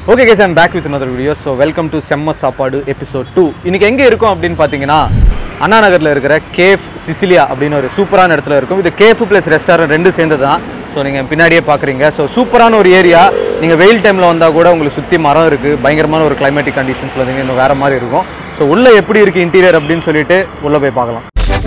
Okay guys I'm back with another video so welcome to செம்ம சாப்பாடு episode two இன்னைக்கு எங்கே இருக்கோம் அப்படின்னு பார்த்தீங்கன்னா அண்ணா நகரில் இருக்கிற கேஃப் சிசிலியா அப்படின்னு ஒரு சூப்பரான இடத்துல இருக்கும் இது கேஃப் ப்ளஸ் ரெஸ்டாரண்ட் ரெண்டு சேர்ந்து தான் ஸோ நீங்கள் பின்னாடியே பார்க்குறீங்க ஸோ சூப்பரான ஒரு ஏரியா நீங்கள் வெயில் டைமில் வந்தால் கூட உங்களுக்கு சுற்றி மரம் இருக்குது பயங்கரமான ஒரு கிளைமேட்டிக் கண்டிஷன்ஸில் வந்து இன்னும் வேறு மாதிரி இருக்கும் ஸோ உள்ளே எப்படி இருக்குது இன்டீரியர் அப்படின்னு சொல்லிட்டு உள்ளே போய் பார்க்கலாம்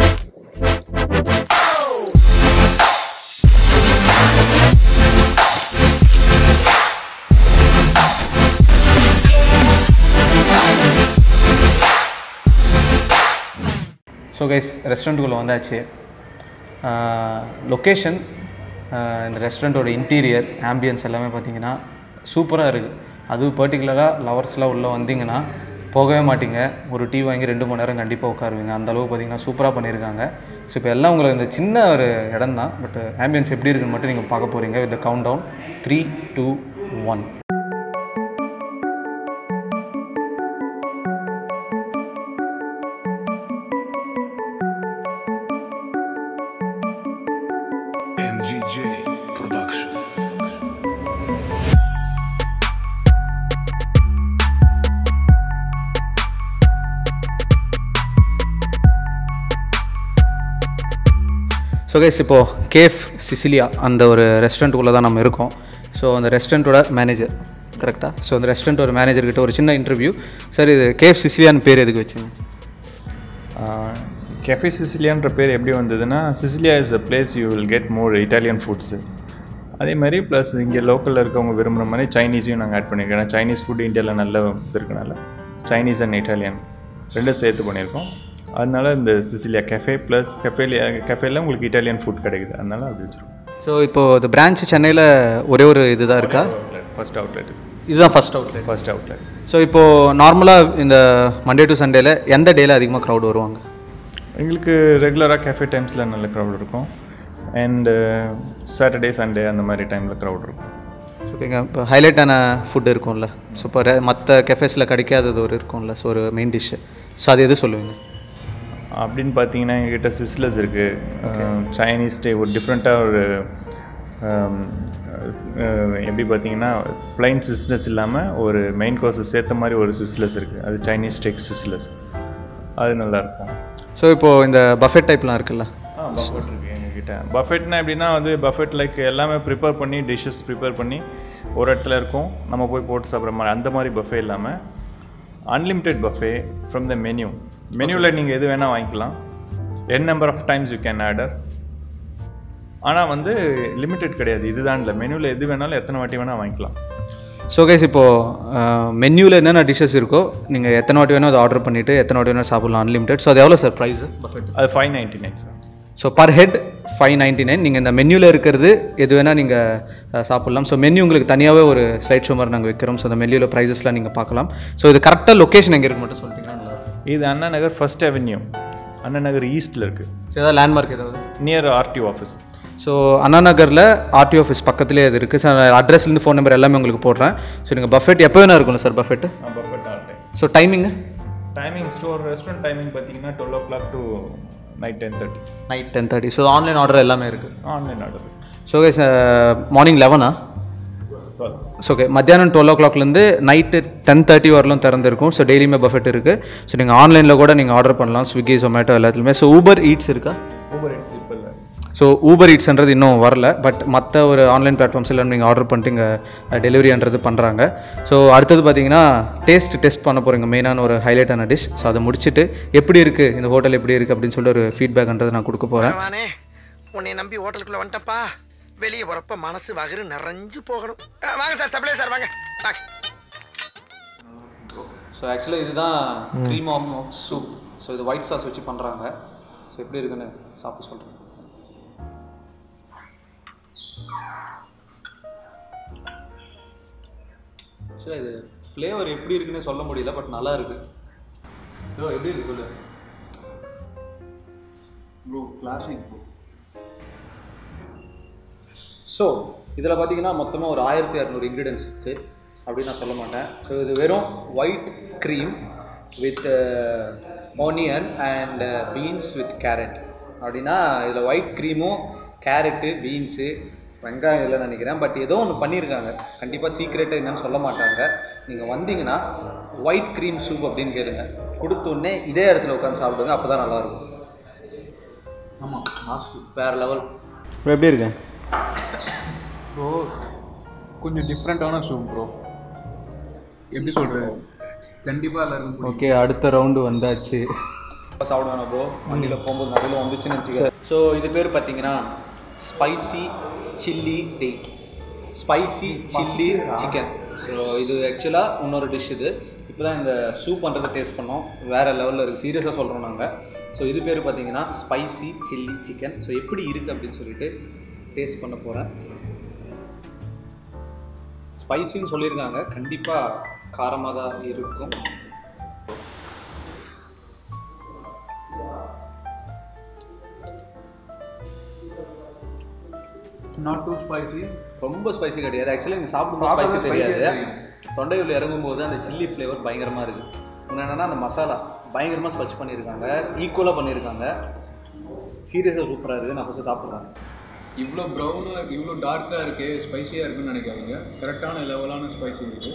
ஸோ கைஸ் ரெஸ்டாரண்ட்டுக்குள்ளே வந்தாச்சு லொக்கேஷன் இந்த ரெஸ்டாரண்ட்டோட இன்டீரியர் ஆம்பியன்ஸ் எல்லாமே பார்த்தீங்கன்னா சூப்பராக இருக்குது அதுவும் பர்டிகுலராக லவர்ஸ்லாம் உள்ளே வந்தீங்கன்னா போகவே மாட்டீங்க ஒரு டீ வாங்கி ரெண்டு மணி நேரம் கண்டிப்பாக உட்காருவீங்க அந்த அளவுக்கு பார்த்தீங்கன்னா சூப்பராக பண்ணியிருக்காங்க ஸோ இப்போ எல்லாம் உங்களுக்கு இந்த சின்ன ஒரு இடம் தான் பட் ஆம்பியன்ஸ் எப்படி இருக்குன்னு மட்டும் நீங்கள் பார்க்க போகிறீங்க with count down three two one MGJ Production. So guys இப்போது கேஃப் சிசிலியா அந்த ஒரு ரெஸ்டாரண்ட்டுக்குள்ளே தான் நம்ம இருக்கோம் ஸோ அந்த ரெஸ்டாரண்ட்டோட மேனேஜர் கரெக்டாக ஸோ அந்த ரெஸ்டாரண்ட்டோட மேனேஜர்கிட்ட ஒரு சின்ன இன்டர்வியூ சார் இது கேஃப் சிசிலியான்னு பேர் எதுக்கு வச்சுங்க கெஃபே சிசிலியான்ற பேர் எப்படி வந்ததுன்னா Sicilia is a place you will get more Italian foods அதே மாதிரி ப்ளஸ் இங்கே லோக்கலில் இருக்கவங்க விரும்புகிற மாதிரி சைனீஸையும் நாங்கள் ஆட் பண்ணியிருக்கோம் ஏன்னா சைனீஸ் ஃபுட் இந்தியாவில் நல்ல இது இருக்கனால சைனீஸ் அண்ட் இட்டாலியன் ரெண்டும் சேர்த்து பண்ணியிருக்கோம் அதனால இந்த சிசிலியா கெஃபே ப்ளஸ் கெஃபேலியா கெஃபேல உங்களுக்கு இட்டாலியன் ஃபுட் கிடைக்குது அதனால அப்படி வச்சுருக்கோம் ஸோ இப்போது இந்த பிரான்ச் சென்னையில் ஒரே ஒரு இதுதான் இருக்கா ஃபர்ஸ்ட் அவுட்லெட் இதுதான் first outlet first outlet so இப்போது நார்மலாக இந்த மண்டே டு சண்டேல எந்த டேயில் அதிகமாக க்ரௌட் வருவாங்க எங்களுக்கு ரெகுலராக கேஃபே டைம்ஸில் நல்ல க்ரௌட் இருக்கும் அண்டு சாட்டர்டே சண்டே அந்த மாதிரி டைமில் க்ரௌட் இருக்கும் ஸோ ஓகேங்க இப்போ ஹைலைட்டான ஃபுட் இருக்கும்ல ஸோ இப்போ மற்ற கெஃபேஸில் கிடைக்காதது ஒரு இருக்கும்ல ஸோ ஒரு மெயின் டிஷ்ஷு ஸோ அது எது சொல்லுவீங்க அப்படின்னு பார்த்தீங்கன்னா எங்ககிட்ட சிஸ்லர்ஸ் இருக்குது சைனீஸ் டே ஒரு டிஃப்ரெண்ட்டாக ஒரு um, ஸ்- அஹ், எப்படி பார்த்தீங்கன்னா ப்ளைன் சிஸ்லஸ் இல்லாமல் ஒரு மெயின் கோர்ஸை சேர்த்த மாதிரி ஒரு சிஸ்லஸ் இருக்குது அது சைனீஸ் டெக் சிஸ்லஸ் அது நல்லாயிருக்கும் ஸோ இப்போது இந்த பஃபெட் டைப்லாம் இருக்குல்ல ஆ பஃபெட் இருக்குது எங்ககிட்ட பஃபெட்னா எப்படின்னா வந்து பஃபெட் லைக் எல்லாமே ப்ரிப்பேர் பண்ணி டிஷ்ஷஸ் ப்ரிப்பேர் பண்ணி ஒரு இடத்துல இருக்கும் நம்ம போய் போட்டு சாப்பிட்ற மாதிரி அந்த மாதிரி பஃபே இல்லாமல் unlimited buffet from the menu மெனுவில் நீங்கள் எது வேணால் வாங்கிக்கலாம் n number of times you can order ஆனால் வந்து லிமிட்டெட் கிடையாது இதுதான் இல்லை மெனுவில் எது வேணாலும் எத்தனை வாட்டி வேணால் வாங்கிக்கலாம் ஸோ கைஸ் இப்போது மென்யூவில் என்னென்ன டிஷ்ஷஸ் இருக்கோ நீங்கள் எத்தனை வாட்டி வேணும் அதை ஆர்டர் பண்ணிவிட்டு எத்தனை வாட்டி வேணும் சாப்பிடலாம் அன்லிமிட்டெட் ஸோ அது எவ்வளோ சார் ப்ரைஸு பஃபெட் அது five ninety nine sir so per head five ninety nine நீங்கள் இந்த மென்யூவில் இருக்கிறது எது வேணால் நீங்கள் சாப்பிட்லாம் ஸோ மெனு உங்களுக்கு தனியாகவே ஒரு ஸ்லைட் ஷோ மாதிரி நாங்கள் வைக்கிறோம் ஸோ அந்த மென்யூவில் ப்ரைஸஸ்லாம் நீங்கள் பார்க்கலாம் ஸோ இது கரெக்டாக லொக்கேஷன் எங்கே இருக்கு மட்டும் சொல்லிட்டீங்கன்னா நல்லா இருக்கும். இது அண்ணா நகர் ஃபர்ஸ்ட் அவென்யூ அண்ணா நகர் ஈஸ்ட்டில் இருக்குது ஸோ ஏதாவது லேண்ட்மார்க் ஏதாவது நியர் ஆர்டிஓ ஆஃபீஸ் ஸோ அண்ணா நகரில் ஆர்டி ஆஃபீஸ் பக்கத்துலேயே அது இருக்குது சார் அட்ரஸ்லேருந்து ஃபோன் நம்பர் எல்லாமே உங்களுக்கு போடுறேன் ஸோ நீங்கள் பஃபெட் எப்போ வேணா இருக்கும்ல sir buffet buffet all time so timing timing store restaurant timing பார்த்தீங்கன்னா twelve o'clock to night ten thirty night ten thirty so online order எல்லாமே இருக்குது online order so guys morning லெவனா twelve so okay மத்தியானம் twelve ஓ கிளாக்லேருந்து night ten thirty வரலும் திறந்துருக்கும் so டெய்லியுமே பஃபெட் இருக்குது ஸோ நீங்கள் ஆன்லைனில் கூட நீங்கள் ஆர்டர் பண்ணலாம் ஸ்விக்கி ஜொமேட்டோ எல்லாத்துலேயுமே ஸோ ஊபர் ஈட்ஸ் இருக்கா ஊபர் இட்ஸ் இப்போ இல்லை ஸோ ஊபர் ஈட்ஸ்ன்றது இன்னும் வரல பட் மற்ற ஒரு ஆன்லைன் பிளாட்ஃபார்ம்ஸ் எல்லாம் நீங்கள் ஆர்டர் பண்ணிட்டு இங்கே டெலிவரின்றது பண்ணுறாங்க ஸோ அடுத்தது பார்த்தீங்கன்னா டேஸ்ட் டெஸ்ட் பண்ண போகிறீங்க மெயினான ஒரு ஹைலைட்டான டிஷ் ஸோ அதை முடிச்சுட்டு எப்படி இருக்குது இந்த ஹோட்டல் எப்படி இருக்குது அப்படின்னு சொல்லிட்டு ஒரு ஃபீட்பேக்ன்றது நான் கொடுக்க போகிறேன் பகவானே உன்னை நம்பி ஹோட்டலுக்குள்ள வந்துட்டப்பா வெளியே போறப்ப மனசு வகுறு நிறைஞ்சு போகணும் அஹ், வாங்க சார் சப்ளை சார் வாங்க வாங்க ஸோ ஆக்சுவலாக இதுதான் க்ரீம் ஆஃப் சூப் ஸோ இது ஒயிட் சாஸ் வச்சு பண்ணுறாங்க ஸோ எப்படி இருக்குன்னு சாப்பிட சொல்கிறேன் ஆக்சுவலாக இது ஃப்ளேவர் எப்படி இருக்குன்னு சொல்ல முடியல பட் நல்லா இருக்கு ப்ரோ எப்படி இருக்கு சொல்லு ப்ரோ கிளாசிக் ப்ரோ ஸோ இதில் பார்த்தீங்கன்னா மொத்தமாக ஒரு ஆயிரத்தி இரநூறு இன்க்ரீடியன்ஸ் இருக்குது அப்படின்னு நான் சொல்ல மாட்டேன் ஸோ இது வெறும் white cream with onion and beans with carrot அப்படின்னா இதில் ஒயிட் க்ரீமும் கேரட்டு பீன்ஸு வெங்காயம் இல்லைன்னு நினைக்கிறேன் பட் ஏதோ ஒன்று பண்ணியிருக்காங்க கண்டிப்பாக சீக்ரெட்டு என்னன்னு சொல்ல மாட்டாங்க நீங்கள் வந்தீங்கன்னா ஒயிட் க்ரீம் சூப் அப்படின்னு கேளுங்க கொடுத்த உடனே இதே இடத்துல உட்காந்து சாப்பிடுங்க அப்போ தான் நல்லாயிருக்கும் ஆமாம் வேறு லெவல் எப்படி இருக்கேன் ப்ரோ கொஞ்சம் டிஃப்ரெண்ட்டான சூப் ப்ரோ எப்படி சொல்கிறது கண்டிப்பாக எல்லாருக்கும் பிடிக்கும். ஓகே அடுத்த ரவுண்டு வந்தாச்சு சாப்பிடுவேன் ப்ரோ வண்டியில் போகும்போது நடுவில் வந்துச்சுன்னு வச்சுக்க ஸோ இது பேர் பார்த்தீங்கன்னா ஸ்பைசி சில்லி டே ஸ்பைசி சில்லி சிக்கன் ஸோ இது ஆக்சுவலாக இன்னொரு டிஷ் இது இப்போ தான் இந்த சூப் பண்ணுறதை டேஸ்ட் பண்ணோம் வேறு லெவலில் இருக்குது சீரியஸாக சொல்கிறோம் நாங்கள் ஸோ இது பேர் பார்த்தீங்கன்னா ஸ்பைசி சில்லி சிக்கன் ஸோ எப்படி இருக்குது அப்படின்னு சொல்லிட்டு டேஸ்ட் பண்ண போகிறேன் ஸ்பைசின்னு சொல்லியிருக்காங்க கண்டிப்பாக காரமாக தான் இருக்கும் நாட் டூ ஸ்பைசி ரொம்ப ஸ்பைசி கிடையாது ஆக்சுவலி நீங்கள் சாப்பிடும்போது ஸ்பைசி சாப்பிடும்போது தெரியாது spicy தெரியும். தொண்டையுள்ள இறங்கும்போது அந்த சில்லி ஃப்ளேவர் பயங்கரமாக இருக்குது இன்னும் என்னென்னா அந்த மசாலா பயங்கரமாக ஸ்பச் பண்ணியிருக்காங்க ஈக்குவலாக பண்ணியிருக்காங்க சீரியஸாக சூப்பராக இருக்குது நான் ஃபஸ்ட்டு சாப்பிட்றேன் இவ்வளோ ப்ரௌனாக இவ்வளோ டார்க்காக இருக்கு ஸ்பைசியாக இருக்குன்னு நினைக்காதீங்க கரெக்டான லெவலான ஸ்பைசி இருக்கு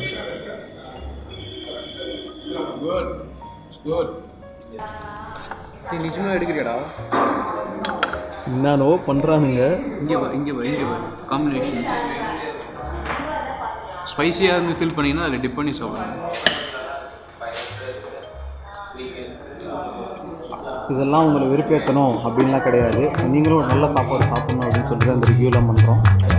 குட் குட் நீ நிஜமாக எடுக்கிறியாடா என்னோ பண்ணுறானுங்க இங்கே வா இங்கே வா இங்கே வா காம்பினேஷன் ஸ்பைசியாக இருந்து ஃபீல் பண்ணீங்கன்னா அதில் டிப் பண்ணி சாப்பிடுங்க இதெல்லாம் உங்களை வெறுப்பேற்றணும் அப்படின்லாம் கிடையாது நீங்களும் ஒரு நல்ல சாப்பாடு சாப்பிடணும் அப்படின்னு சொல்லிட்டு அந்த ரிவ்யூலாம் பண்ணுறோம்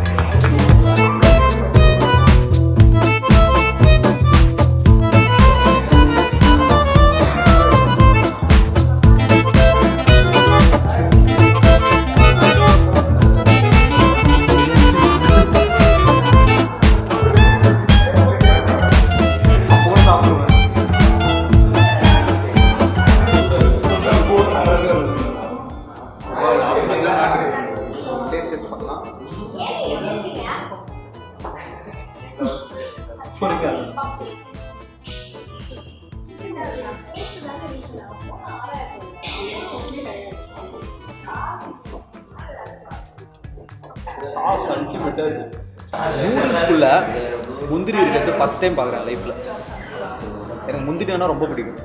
டேஸ்ட் பண்ணலாம் நூடுல்ஸ்குள்ள முந்திரி இருக்கிறது ஃபஸ்ட் டைம் பார்க்குறேன் லைஃப்பில் எனக்கு முந்திரினா ரொம்ப பிடிக்கும்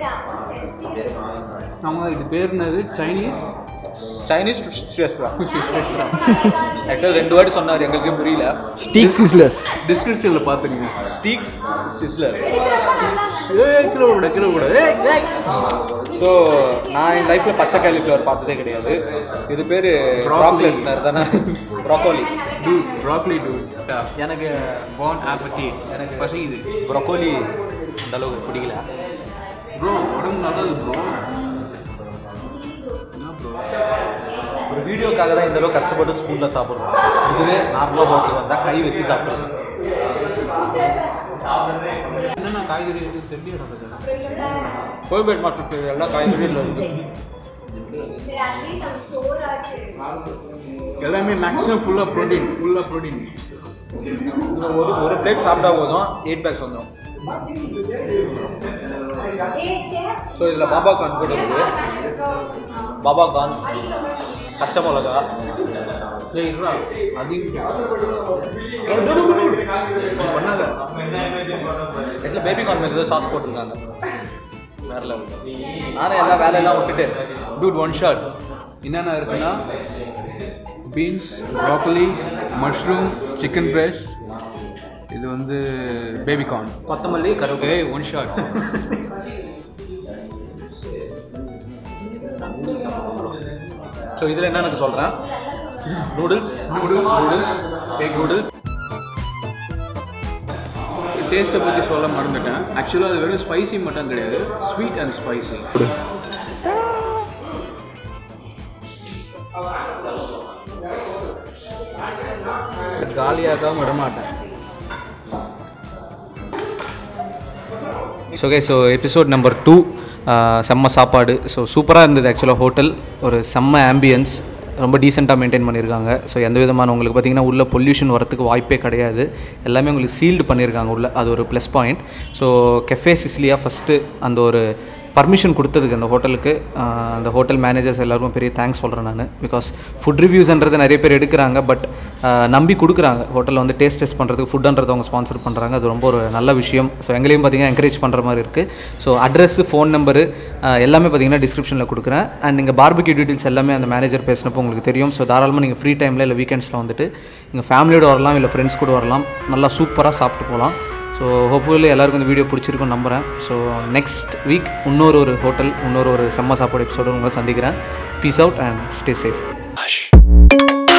ஆமாம் இது பேர் என்னது சைனீஸ் சைனீஸ் ஆக்சுவலாக ரெண்டு வாட்டி சொன்னார் எங்களுக்கு புரியல ஸ்டீக் சிஸ்லஸ் டிஸ்கிரிப்ஷனில் பார்த்துருங்க ஸ்டீக்ஸ் சிஸ்லர் ஏய் கிலோ கூட கிலோ கூட ஏய் ஸோ நான் என் லைஃப்பில் பச்சை காலிஃப்ளவர் பார்த்ததே கிடையாது இது பேர் ப்ராக்லெஸ்னர் தானே ப்ராக்கோலி டூட் ப்ராக்லி டூட் எனக்கு பான் ஆப்பட்டி எனக்கு பசிக்குது ப்ரொக்கோலி அந்த அளவுக்கு பிடிக்கல ப்ரோ உடம்பு நல்லது ப்ரோ என்ன ப்ரோ ஒரு வீடியோக்காக தான் இந்த அளவுக்கு கஷ்டப்பட்டு ஸ்கூலில் சாப்பிட்றோம் இதுவே நார்மலாக ஹோட்டல் வந்தால் கை வச்சு சாப்பிட்றது என்னென்ன காய்கறி இருக்கு தெரியல கோயம்பேட் மார்க்கெட் எல்லா காய்கறியும் இருக்குது எல்லாமே மேக்ஸிமம் ஃபுல்லாக ப்ரோட்டீன் ஃபுல்லாக ப்ரோட்டீன் ஒரு ஒரு பிளேட் சாப்பிட்டா போதும் எயிட் பேக்ஸ் வந்துடும் ஸோ இதில் பாபா கார்ன் கூட இருக்குது பாபா கார்ன் பச்சை மிளகா ஏய் இருடா அதிகம் பண்ணாத ஆக்சுவலாக பேபி கார்ன் மேலே ஏதோ சாஸ் போட்டிருக்காங்க வேற லெவல் நானும் எல்லா வேலையெல்லாம் விட்டுட்டு டூட் ஒன் ஷாட் என்னென்ன இருக்குன்னா beans broccoli mushroom chicken breast இது வந்து பேபிகார்ன் கொத்தமல்லி கருவேப்பிலை ஏய் ஒன் ஷாட் ஸோ இதில் என்ன எனக்கு சொல்கிறேன் noodles noodles noodles egg noodles டேஸ்ட்டை பற்றி சொல்ல மறந்துட்டேன் ஆக்சுவலாக அது வெறும் ஸ்பைசி மட்டும் கிடையாது ஸ்வீட் அண்ட் ஸ்பைசி காலியாக்காம விட மாட்டேன் so okay so episode number two செம்ம சாப்பாடு ஸோ சூப்பராக இருந்தது ஆக்சுவலாக ஹோட்டல் ஒரு செம்ம ஆம்பியன்ஸ் ரொம்ப டீசெண்டாக மெயின்டைன் பண்ணியிருக்காங்க ஸோ எந்த விதமான உங்களுக்கு பார்த்தீங்கன்னா உள்ள பொல்யூஷன் வரத்துக்கு வாய்ப்பே கிடையாது எல்லாமே உங்களுக்கு சீல்டு பண்ணியிருக்காங்க உள்ள அது ஒரு plus point so cafe Sicilia first அந்த ஒரு பர்மிஷன் கொடுத்ததுக்கு அந்த ஹோட்டலுக்கு ஆஹ், அந்த ஹோட்டல் மேனேஜர்ஸ் எல்லாருக்கும் பெரிய தேங்க்ஸ் சொல்கிறேன் நான் பிகாஸ் ஃபுட் ரிவ்யூஸ்ன்றது நிறைய பேர் எடுக்கிறாங்க பட் நம்பி கொடுக்குறாங்க ஹோட்டலில் வந்து டேஸ்ட் டெஸ்ட் பண்ணுறதுக்கு ஃபுட்ன்றது அவங்க ஸ்பான்சர் பண்ணுறாங்க அது ரொம்ப ஒரு நல்ல விஷயம் ஸோ எங்களையும் பார்த்தீங்கன்னா என்கரேஜ் பண்ணுற மாதிரி இருக்குது ஸோ அட்ரஸ் ஃபோன் நம்பரு எல்லாமே பார்த்தீங்கன்னா டிஸ்கிரிப்ஷனில் கொடுக்குறேன் அண்ட் நீங்கள் பார்பிக்யூ டீட்டெயில்ஸ் எல்லாமே அந்த மேனேஜர் பேசினப்போ உங்களுக்கு தெரியும் ஸோ தாராளமாக நீங்கள் ஃப்ரீ டைமில் இல்லை வீக்கெண்ட்ஸில் வந்துட்டு நீங்கள் ஃபேமிலியோட வரலாம் இல்லை ஃப்ரெண்ட்ஸ் கூட வரலாம் நல்லா சூப்பராக சாப்பிட்டு போகலாம் ஸோ ஹோப்ஃபுல்லி எல்லாருக்கும் இந்த வீடியோ பிடிச்சிருக்கும்னு நம்புகிறேன் ஸோ நெக்ஸ்ட் வீக் இன்னொரு ஒரு ஹோட்டல் இன்னொரு ஒரு செம்ம சாப்பாடு எபிசோடு உங்களை சந்திக்கிறேன் peace out and stay safe